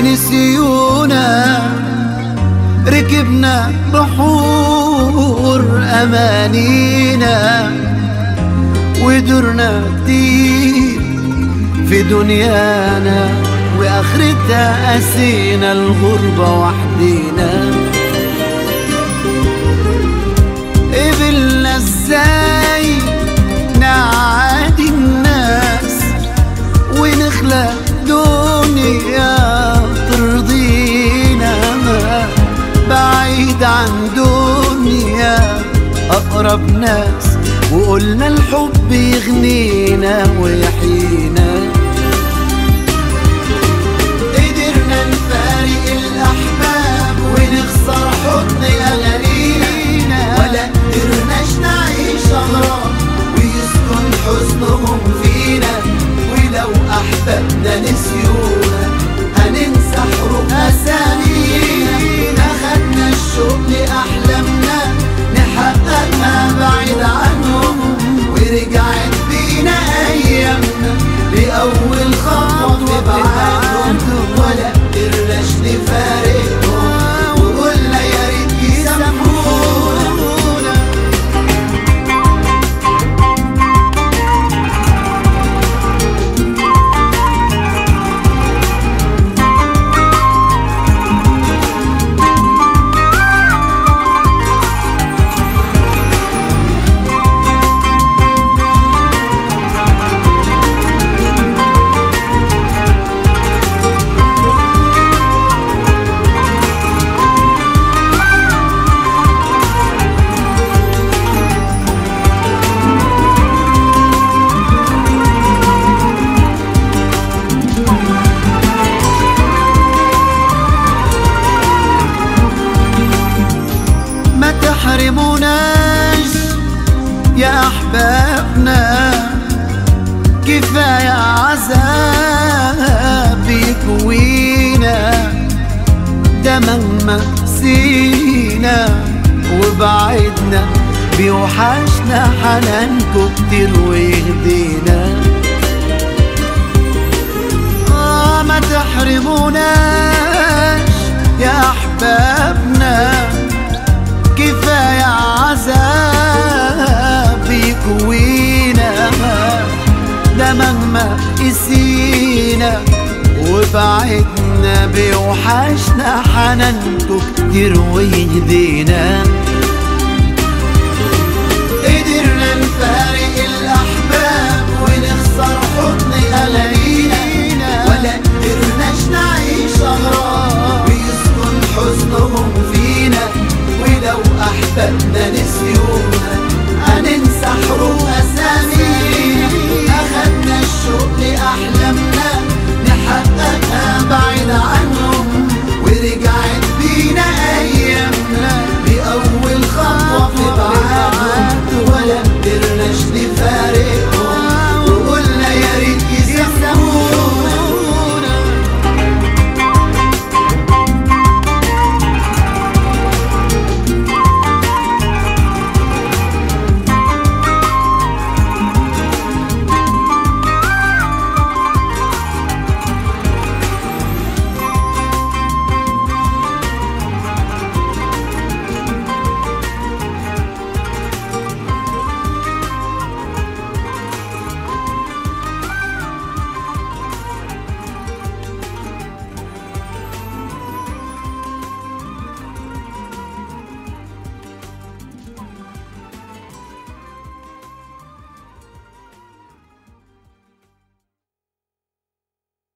ونسيونا ركبنا بحور أمانينا ودرنا كتير في دنيانا وآخرتها قسينا الغربة وحدينا قبلنا ازاي نعادي الناس ونخلق دنيا ترضينا بعيد عن دنيا أقرب ناس وقلنا الحب يغنينا ويحيينا قدرنا نفارق الأحباب ونخسر حضن أغانينا ولا قدرناش نعيش أغراب ويسكن حزنهم فينا ولو أحبابنا نسيونا هننسى حروف أسامينا أخدنا الشوق لأحلامنا نحققها بعيد عنهم ورجعت بينا أيامنا لأول خطوة في بعادهم ولا قدرناش نفارقهم وقلنا يا ريت يسامحونا ما تحرموناش يا احبابنا كفايه عذاب يكوينا ده مهما سينا وبعدنا بيوحشنا حنانكو كتير ويهدينا آه ما تحرموناش يا احبابنا كفاية عذاب يكوينا ده مهما قسينا وبعدنا بيوحشنا حنانكو كتير ويهدينا